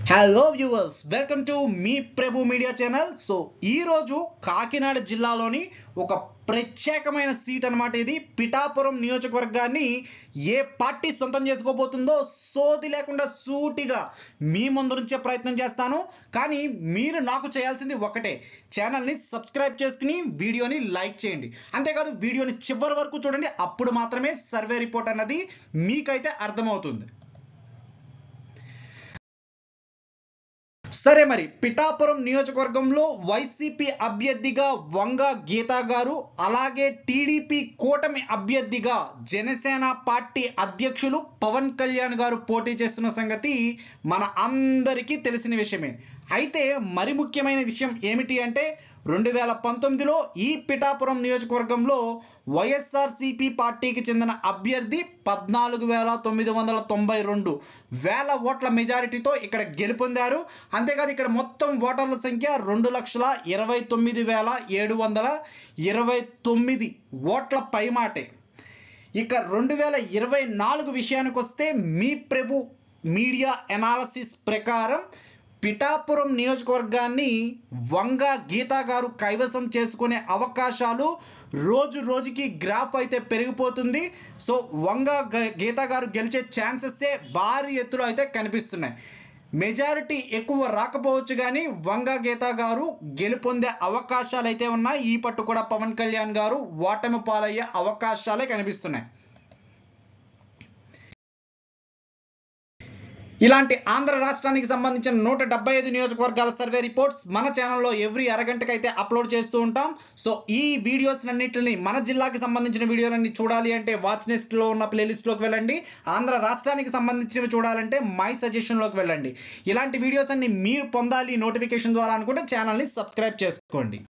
hello viewers welcome to మీ Prabhu media channel so ఈరోజు కాకినాడ జిల్లాలోని ఒక ప్రత్యేకమైన సీట్ అన్నమాట ఇది పిఠాపురం నియోజకవర్గాన్ని ఏ పార్టీ సొంతం చేసుకోబోతుందో సోది లేకుండా సూటిగా మీ ముందు నుంచే ప్రయత్నం చేస్తాను కానీ మీరు నాకు చేయాల్సింది ఒకటే ఛానల్ని సబ్స్క్రైబ్ చేసుకుని వీడియోని లైక్ చేయండి అంతేకాదు వీడియోని చివరి వరకు చూడండి అప్పుడు మాత్రమే సర్వే రిపోర్ట్ అన్నది మీకైతే అర్థమవుతుంది సరే మరి పిఠాపురం నియోజకవర్గంలో వైసీపీ అభ్యర్థిగా వంగ గీతా గారు అలాగే టీడీపీ కూటమి అభ్యర్థిగా జనసేన పార్టీ అధ్యక్షులు పవన్ కళ్యాణ్ గారు పోటీ చేస్తున్న సంగతి మన అందరికీ తెలిసిన విషయమే అయితే మరి ముఖ్యమైన విషయం ఏమిటి అంటే రెండు వేల పంతొమ్మిదిలో ఈ పిఠాపురం నియోజకవర్గంలో వైఎస్ఆర్సిపి పార్టీకి చెందిన అభ్యర్థి పద్నాలుగు వేల తొమ్మిది వందల తొంభై రెండు వేల ఓట్ల మెజారిటీతో ఇక్కడ గెలుపొందారు అంతేకాదు ఇక్కడ మొత్తం ఓటర్ల సంఖ్య రెండు లక్షల ఇరవై తొమ్మిది వేల ఏడు వందల ఇరవై తొమ్మిది ఓట్ల పైమాటే ఇక రెండు వేల ఇరవై నాలుగు విషయానికి వస్తే మీ ప్రభు మీడియా ఎనాలసిస్ ప్రకారం పిఠాపురం నియోజకవర్గాన్ని వంగ గీతా గారు కైవసం చేసుకునే అవకాశాలు రోజు రోజుకి గ్రాఫ్ అయితే పెరిగిపోతుంది సో వంగ గ- గీతా గారు గెలిచే ఛాన్సెస్ భారీ ఎత్తులో అయితే కనిపిస్తున్నాయి మెజారిటీ ఎక్కువ రాకపోవచ్చు కానీ వంగ గీతా గారు గెలుపొందే అవకాశాలు అయితే ఉన్నాయి ఈ పట్టు కూడా పవన్ కళ్యాణ్ గారు ఓటమి పాలయ్యే అవకాశాలే కనిపిస్తున్నాయి ఇలాంటి ఆంధ్ర రాష్ట్రానికి సంబంధించిన నూట డెబ్బై ఐదు నియోజకవర్గాల సర్వే రిపోర్ట్స్ మన ఛానల్లో ఎవ్రీ అరగంటకైతే అప్లోడ్ చేస్తూ ఉంటాం సో ఈ వీడియోస్ అన్నింటిని మన జిల్లాకి సంబంధించిన వీడియోలన్నీ చూడాలి అంటే వాచ్ లో ఉన్న ప్లేలిస్ట్లోకి వెళ్ళండి ఆంధ్ర రాష్ట్రానికి సంబంధించినవి చూడాలంటే మై సజెషన్లోకి వెళ్ళండి ఇలాంటి వీడియోస్ అన్ని మీరు పొందాలి నోటిఫికేషన్ ద్వారా అనుకుంటే ఛానల్ని సబ్స్క్రైబ్ చేసుకోండి